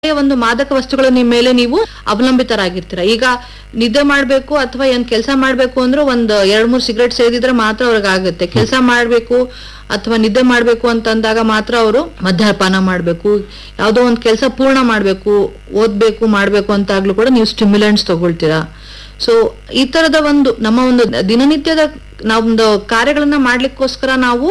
ಒಂದು ಮಾದಕ ವಸ್ತುಗಳ ನಿಮ್ ಮೇಲೆ ನೀವು ಅವಲಂಬಿತರಾಗಿರ್ತೀರ ಈಗ ನಿದ್ದೆ ಮಾಡ್ಬೇಕು ಅಥವಾ ಏನ್ ಕೆಲಸ ಮಾಡ್ಬೇಕು ಅಂದ್ರೆ ಒಂದ್ ಎರಡ್ ಮೂರ್ ಸಿಗರೇಟ್ ಸೇದಿದ್ರೆ ಮಾತ್ರ ಅವ್ರಿಗೆ ಆಗುತ್ತೆ ಕೆಲಸ ಮಾಡ್ಬೇಕು ಅಥವಾ ನಿದ್ದೆ ಮಾಡ್ಬೇಕು ಅಂತಂದಾಗ ಮಾತ್ರ ಅವರು ಮದ್ಯಪಾನ ಮಾಡ್ಬೇಕು ಯಾವ್ದೋ ಒಂದ್ ಕೆಲಸ ಪೂರ್ಣ ಮಾಡ್ಬೇಕು ಓದ್ಬೇಕು ಮಾಡ್ಬೇಕು ಅಂತಾಗ್ಲೂ ಕೂಡ ನೀವು ಸ್ಟಿಮ್ಯುಲೆಂಟ್ಸ್ ತಗೊಳ್ತೀರಾ ಸೊ ಈ ತರದ ಒಂದು ನಮ್ಮ ಒಂದು ದಿನನಿತ್ಯದ ನಾವೊಂದು ಕಾರ್ಯಗಳನ್ನ ಮಾಡ್ಲಿಕ್ಕೋಸ್ಕರ ನಾವು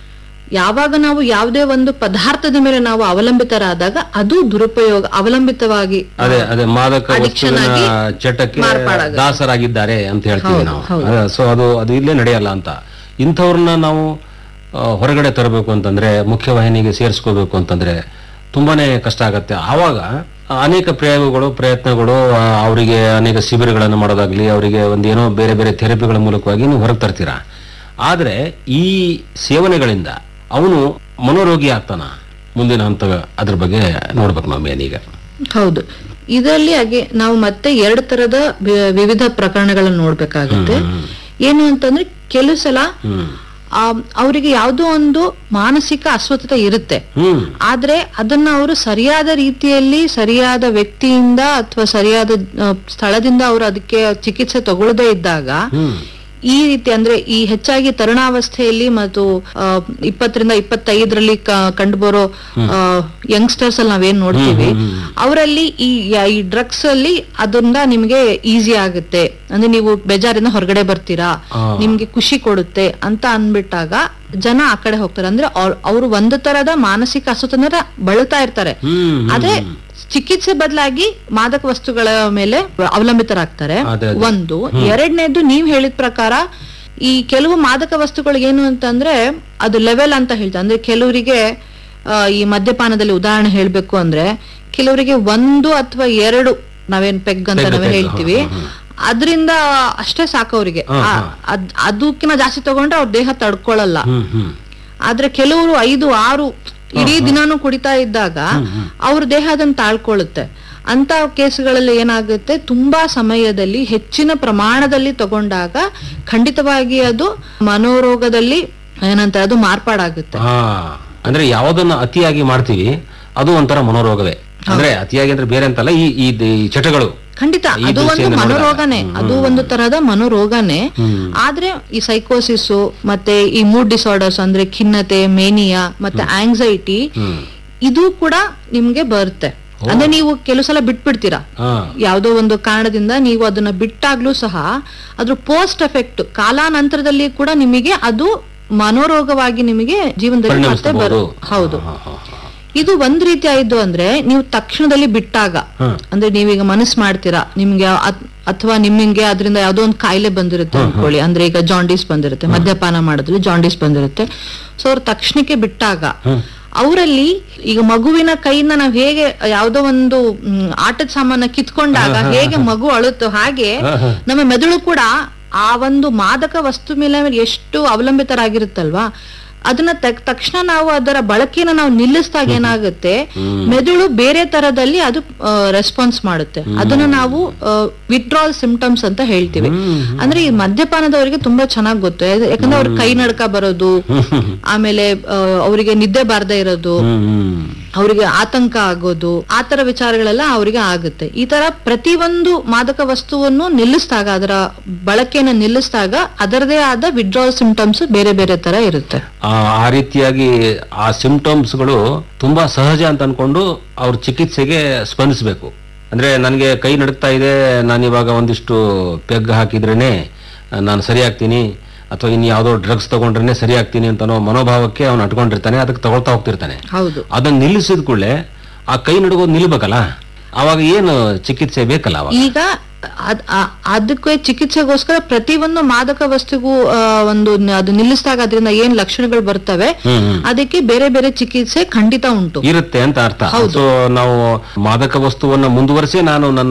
ಯಾವಾಗ ನಾವು ಯಾವುದೇ ಒಂದು ಪದಾರ್ಥದ ಮೇಲೆ ನಾವು ಅವಲಂಬಿತರಾದಾಗ ಅದು ದುರುಪಯೋಗ ಅವಲಂಬಿತವಾಗಿ ಅದೇ ಅದೇ ಮಾದಕ Addiction ವಸ್ತುವಿನ ಆಗಿ ಚಟಕ್ಕೆ ಮಾರ್ಪಾಡಾಗುತ್ತೆ. ದಾಸರಾಗಿದ್ದಾರೆ ಅಂತ ಹೇಳ್ತೀವಿ ಹೌದು, ನಾವು ಹೌದು. ಸೊ ಅದು ಅದು ಇಲ್ಲೇ ನಡೆಯಲ್ಲ ಅಂತ ಇಂಥವ್ರನ್ನ ನಾವು ಆ, ಹೊರಗಡೆ ತರಬೇಕು ಅಂತಂದ್ರೆ ಮುಖ್ಯವಾಹಿನಿಗೆ ಸೇರಿಸ್ಕೋಬೇಕು ಅಂತಂದ್ರೆ ತುಂಬಾನೇ ಕಷ್ಟ ಆಗತ್ತೆ ಆವಾಗ ಅನೇಕ ಪ್ರಯೋಗಗಳು ಪ್ರಯತ್ನಗಳು ಆ, ಅವರಿಗೆ ಅನೇಕ ಶಿಬಿರಗಳನ್ನು ಮಾಡೋದಾಗ್ಲಿ ಅವರಿಗೆ ಒಂದೇನೋ ಬೇರೆ ಬೇರೆ ಥೆರಪಿಗಳ ಮೂಲಕವಾಗಿ ನೀವು ಹೊರಗೆ ತರ್ತೀರಾ ಆದ್ರೆ ಈ ಸೇವನೆಗಳಿಂದ ಅವನು ಮನೋರೋಗಿ ಆಗ್ತಾನ ಮುಂದಿನ ಹಂತ ಅದ್ರ ಬಗ್ಗೆ ನೋಡ್ಬೇಕು ನಾವು ಮೇನ್ ಈಗ ಹೌದು ಇದರಲ್ಲಿ ಹಾಗೆ ನಾವು ಮತ್ತೆ ಎರಡು ತರದ ವಿ- ವಿವಿಧ ಪ್ರಕರಣಗಳನ್ನ ನೋಡ್ಬೇಕಾಗುತ್ತೆ ಏನು ಅಂತಂದ್ರೆ ಕೆಲವು ಸಲ ಹ್ಮ್ ಆ, ಅವರಿಗೆ ಯಾವುದೋ ಒಂದು ಮಾನಸಿಕ ಅಸ್ವಸ್ಥತೆ ಇರುತ್ತೆ ಹ್ಮ್ ಆದ್ರೆ ಅದನ್ನ ಅವರು ಸರಿಯಾದ ರೀತಿಯಲ್ಲಿ ಸರಿಯಾದ ವ್ಯಕ್ತಿಯಿಂದ ಅಥವಾ ಸರಿಯಾದ ಆ, ಸ್ಥಳದಿಂದ ಅವರು ಅದಕ್ಕೆ ಚಿಕಿತ್ಸೆ ತಗೊಳ್ಳದೇ ಇದ್ದಾಗ ಹ್ಮ್ ಈ ರೀತಿ ಅಂದ್ರೆ ಈ ಹೆಚ್ಚಾಗಿ ತರುಣಾವಸ್ಥೆಯಲ್ಲಿ ಮತ್ತು ಆ, ಇಪ್ಪತ್ತರಿಂದ ಇಪ್ಪತ್ತೈದರಲ್ಲಿ ಕಂಡುಬರೋ ಯಂಗ್ಸ್ಟರ್ಸ್ ಅಲ್ಲಿ ನಾವೇನ್ ನೋಡ್ತೀವಿ ಅವರಲ್ಲಿ ಈ ಯ- ಈ ಡ್ರಗ್ಸ್ ಅಲ್ಲಿ ಅದರಿಂದ ನಿಮ್ಗೆ ಈಸಿ ಆಗುತ್ತೆ ಅಂದ್ರೆ ನೀವು ಬೇಜಾರಿಂದ ಹೊರಗಡೆ ಬರ್ತೀರಾ ಆ. ನಿಮ್ಗೆ ಖುಷಿ ಕೊಡುತ್ತೆ ಅಂತ ಅನ್ಬಿಟ್ಟಾಗ ಜನ ಆ ಕಡೆ ಹೋಗ್ತಾರೆ ಅಂದ್ರೆ ಅವರು ಒಂದು ತರದ ಮಾನಸಿಕ ಅಸ್ವಸ್ಥನ ಬಳಲ್ತಾ ಇರ್ತಾರೆ ಹ್ಮ್ ಆದ್ರೆ ಚಿಕಿತ್ಸೆ ಬದಲಾಗಿ ಮಾದಕ ವಸ್ತುಗಳ ಮೇಲೆ ಅವಲಂಬಿತರಾಗ್ತಾರೆ ಅದೇ, ಅದೇ. ಒಂದು ಎರಡನೇದು ನೀವ್ ಹೇಳಿದ ಪ್ರಕಾರ ಈ ಕೆಲವು ಮಾದಕ ವಸ್ತುಗಳು ಏನು ಅಂತಂದ್ರೆ ಅದು ಲೆವೆಲ್ ಅಂತ ಹೇಳ್ತಾರೆ ಅಂದ್ರೆ ಕೆಲವರಿಗೆ ಆ, ಈ ಮದ್ಯಪಾನದಲ್ಲಿ ಉದಾಹರಣೆ ಹೇಳ್ಬೇಕು ಅಂದ್ರೆ ಕೆಲವರಿಗೆ ಒಂದು ಅಥವಾ ಎರಡು ನಾವೇನ್ ಪೆಗ್ ಅಂತ ಪೆಗ್, ನಾವೇ ಪೆಗ್, ಹೇಳ್ತೀವಿ ಹಾ, ಹಾ, ಅದರಿಂದ ಅಷ್ಟೇ ಸಾಕು ಅವರಿಗೆ ಹಾ, ಅದಕ್ಕಿಂತ ಜಾಸ್ತಿ ತಗೊಂಡ್ರೆ ಅವ್ರ ದೇಹ ತಡ್ಕೊಳಲ್ಲ ಹ್ಮ್ ಹ್ಮ್ ಆದ್ರೆ ಕೆಲವರು ಐದು ಆರು ಇಡೀ ದಿನಾನು ಕುಡಿತಾ ಇದ್ದಾಗ ಅವ್ರ ದೇಹ ಅದನ್ನ ತಾಳ್ಕೊಳ್ಳುತ್ತೆ ಅಂತ ಕೇಸ್ಗಳಲ್ಲಿ ಏನಾಗುತ್ತೆ ತುಂಬಾ ಸಮಯದಲ್ಲಿ ಹೆಚ್ಚಿನ ಪ್ರಮಾಣದಲ್ಲಿ ತಗೊಂಡಾಗ ಖಂಡಿತವಾಗಿ ಅದು ಮನೋರೋಗದಲ್ಲಿ ಏನಂತ ಅದು ಮಾರ್ಪಾಡಾಗುತ್ತೆ ಹಾ ಅಂದ್ರೆ ಯಾವ್ದನ್ನ ಅತಿಯಾಗಿ ಮಾಡ್ತೀವಿ ಅದು ಒಂಥರ ಮನೋರೋಗವೇ ಅಂದ್ರೆ ಅತಿಯಾಗಿ ಅಂದ್ರೆ ಬೇರೆ ಅಂತಲ್ಲ ಈ ಈ ಈ ಚಟಗಳು ಖಂಡಿತ ಈ ಅದು ಒಂದು ದೃಷ್ಟಿಯಿಂದ ನೋಡಿದಾಗ. ಮನೋರೋಗನೇ ಅದು ಒಂದು ತರಹದ ಮನೋರೋಗನೇ ಆದ್ರೆ ಈ ಸೈಕೋಸಿಸ್ ಮತ್ತೆ ಈ ಮೂಡ್ ಡಿಸಾರ್ಡರ್ಸ್ ಅಂದ್ರೆ ಖಿನ್ನತೆ ಮೇನಿಯಾ ಮತ್ತೆ ಆಂಗ್ಸೈಟಿ ಹ್ಮ್ ಇದು ಕೂಡ ನಿಮ್ಗೆ ಬರುತ್ತೆ ಅಂದ್ರೆ ನೀವು ಕೆಲವು ಸಲ ಬಿಟ್ಬಿಡ್ತೀರಾ ಹಾ ಯಾವುದೋ ಒಂದು ಕಾರಣದಿಂದ ನೀವು ಅದನ್ನ ಬಿಟ್ಟಾಗ್ಲೂ ಸಹ ಅದ್ರ ಪೋಸ್ಟ್ ಎಫೆಕ್ಟ್ ಕಾಲಾನಂತರದಲ್ಲಿ ಕೂಡ ನಿಮಗೆ ಅದು ಮನೋರೋಗವಾಗಿ ನಿಮಗೆ ಜೀವನದಲ್ಲಿ ಮತ್ತೆ ಬರು ಪರಿಣಮಿಸಬಹುದು ಹೌದು ಹಾ, ಹಾ, ಹಾ. ಇದು ಒಂದ್ ರೀತಿ ಆಯ್ತು ಅಂದ್ರೆ ನೀವು ತಕ್ಷಣದಲ್ಲಿ ಬಿಟ್ಟಾಗ ಹ್ಮ್. ಅಂದ್ರೆ ನೀವೀಗ ಮನಸ್ಸು ಮಾಡ್ತೀರಾ ನಿಮ್ಗೆ ಅತ್- ಅಥವಾ ನಿಮ್ಗೆ ಅದರಿಂದ ಯಾವ್ದೋ ಒಂದು ಕಾಯಿಲೆ ಬಂದಿರುತ್ತೆ ಅನ್ಕೊಳ್ಳಿ ಅಂದ್ರೆ ಈಗ ಜಾಂಡೀಸ್ ಬಂದಿರುತ್ತೆ ಮದ್ಯಪಾನ ಮಾಡಿದ್ರೆ ಜಾಂಡೀಸ್ ಬಂದಿರುತ್ತೆ ಸೊ ಅವ್ರು ತಕ್ಷಣಕ್ಕೆ ಬಿಟ್ಟಾಗ ಅವರಲ್ಲಿ ಈಗ ಮಗುವಿನ ಕೈಯಿಂದ ನಾವ್ ಹೇಗೆ ಯಾವ್ದೋ ಒಂದು ಮ್, ಆಟದ ಸಾಮಾನ ಕಿತ್ಕೊಂಡಾಗ ಹೇಗೆ ಮಗು ಅಳುತ್ತೋ ಹಾಗೆ ನಮ್ಮ ಮೆದುಳು ಕೂಡ ಆ ಒಂದು ಮಾದಕ ವಸ್ತು ಮೇಲೆ ಎಷ್ಟು ಅವಲಂಬಿತರಾಗಿರುತ್ತಲ್ವಾ ಅದನ್ನ ತಕ್- ತಕ್ಷಣ ನಾವು ಅದರ ಬಳಕೆನ ನಾವು ನಿಲ್ಲಿಸಿದಾಗ ಏನಾಗುತ್ತೆ ಮೆದುಳು ಬೇರೆ ತರದಲ್ಲಿ ಅದು ರೆಸ್ಪಾನ್ಸ್ ಮಾಡುತ್ತೆ ಅದನ್ನ ನಾವು ವಿತ್ಡ್ರಾಲ್ ಸಿಂಪ್ಟಮ್ಸ್ ಅಂತ ಹೇಳ್ತೀವಿ ಅಂದ್ರೆ ಈ ಮದ್ಯಪಾನದವರಿಗೆ ತುಂಬಾ ಚೆನ್ನಾಗಿ ಗೊತ್ತು ಯಾಕಂದ್ರೆ- ಯಾಕಂದ್ರೆ ಅವ್ರ ಕೈ ನಡ್ಕ ಬರೋದು ಆಮೇಲೆ ಆ, ಅವರಿಗೆ ನಿದ್ದೆ ಬಾರದೇ ಇರೋದು ಹ್ಮ್ ಹ್ಮ್ ಅವರಿಗೆ ಆತಂಕ ಆಗೋದು ಆ ತರ ವಿಚಾರಗಳೆಲ್ಲ ಅವರಿಗೆ ಆಗುತ್ತೆ ಈ ತರ ಪ್ರತಿಯೊಂದು ಮಾದಕ ವಸ್ತುವನ್ನು ನಿಲ್ಲಿಸಿದಾಗ ಅದರ ಬಳಕೆಯನ್ನು ನಿಲ್ಲಿಸಿದಾಗ ಅದರದೇ ಆದ ವಿಡ್ರಾಲ್ ಸಿಂಪ್ಟಮ್ಸ್ ಬೇರೆ ಬೇರೆ ತರ ಇರುತ್ತೆ ಆ ಆ ರೀತಿಯಾಗಿ ಆ ಸಿಂಪ್ಟಮ್ಸ್ಗಳು ತುಂಬಾ ಸಹಜ ಅಂತ ಅನ್ಕೊಂಡು ಅವ್ರ ಚಿಕಿತ್ಸೆಗೆ ಸ್ಪಂದಿಸಬೇಕು ಅಂದ್ರೆ ನನಗೆ ಕೈ ನಡುಕ್ತಾ ಇದೆ ನಾನು ಇವಾಗ ಒಂದಿಷ್ಟು ಪೆಗ್ ಹಾಕಿದ್ರೇನೆ ನಾನು ಸರಿ ಆಗ್ತೀನಿ ಅಥವಾ ಇನ್ನು ಯಾವುದೋ ಡ್ರಗ್ಸ್ ತಗೊಂಡ್ರೇನೆ ಸರಿ ಆಗ್ತೀನಿ ಅಂತ ಅನ್ನೋ ಮನೋಭಾವಕ್ಕೆ ಅವನು ಅಟ್ಕೊಂಡಿರ್ತಾನೆ ಅದಕ್ಕೆ ತಗೊಳ್ತಾ ಹೋಗ್ತಿರ್ತಾನೆ ಹೌದು ಅದನ್ನ ನಿಲ್ಲಿಸಿದ ಕೂಡಲೇ ಆ ಕೈ ನಡುಗೋದು ನಿಲ್ಬೇಕಲ್ಲ ಅವಾಗ ಏನು ಚಿಕಿತ್ಸೆ ಬೇಕಲ್ಲ ಅವಾಗ ಈಗ ಅದ್- ಆ- ಅದಕ್ಕೆ ಚಿಕಿತ್ಸೆಗೋಸ್ಕರ ಪ್ರತಿಯೊಂದು ಮಾದಕ ವಸ್ತುಗೂ ಆ, ಒಂದು ನ- ಅದು ನಿಲ್ಲಿಸಿದಾಗ ಅದರಿಂದ ಏನ್ ಲಕ್ಷಣಗಳು ಬರ್ತವೆ ಹ್ಮ್ ಹ್ಮ್ ಅದಕ್ಕೆ ಬೇರೆ ಬೇರೆ ಚಿಕಿತ್ಸೆ ಖಂಡಿತ ಉಂಟು ಇರುತ್ತೆ ಅಂತ ಅರ್ಥ ಸೊ ನಾವು ಮಾದಕ ವಸ್ತುವನ್ನ ಮುಂದುವರಿಸಿ ನಾನು ನನ್ನ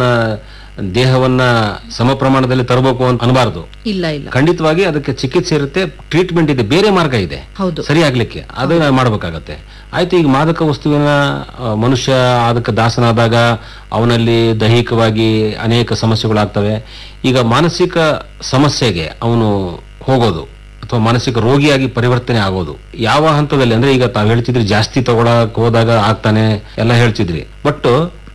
ದೇಹವನ್ನ ಸಮ ಪ್ರಮಾಣದಲ್ಲಿ ತರಬೇಕು ಅಂತ ಅನ್ಬಾರ್ದು ಇಲ್ಲ ಇಲ್ಲ ಖಂಡಿತವಾಗಿ ಅದಕ್ಕೆ ಚಿಕಿತ್ಸೆ ಇರುತ್ತೆ ಟ್ರೀಟ್ಮೆಂಟ್ ಇದೆ ಬೇರೆ ಮಾರ್ಗ ಇದೆ ಹೌದು ಸರಿ ಆಗ್ಲಿಕ್ಕೆ ಅದನ್ನ ಮಾಡ್ಬೇಕಾಗತ್ತೆ ಆಯ್ತು ಈಗ ಮಾದಕ ವಸ್ತುವಿನ ಆ, ಮನುಷ್ಯ ಅದಕ್ಕೆ ದಾಸನಾದಾಗ ಅವನಲ್ಲಿ ದೈಹಿಕವಾಗಿ ಅನೇಕ ಸಮಸ್ಯೆಗಳಾಗ್ತವೆ ಈಗ ಮಾನಸಿಕ ಸಮಸ್ಯೆಗೆ ಅವನು ಹೋಗೋದು ಅಥವಾ ಮಾನಸಿಕ ರೋಗಿಯಾಗಿ ಪರಿವರ್ತನೆ ಆಗೋದು ಯಾವ ಹಂತದಲ್ಲಿ ಅಂದ್ರೆ ಈಗ ತಾವ್ ಹೇಳ್ತಿದ್ರಿ ಜಾಸ್ತಿ ತಗೊಳಕ್ ಹೋದಾಗ ಆಗ್ತಾನೆ ಎಲ್ಲ ಹೇಳ್ತಿದ್ರಿ ಬಟ್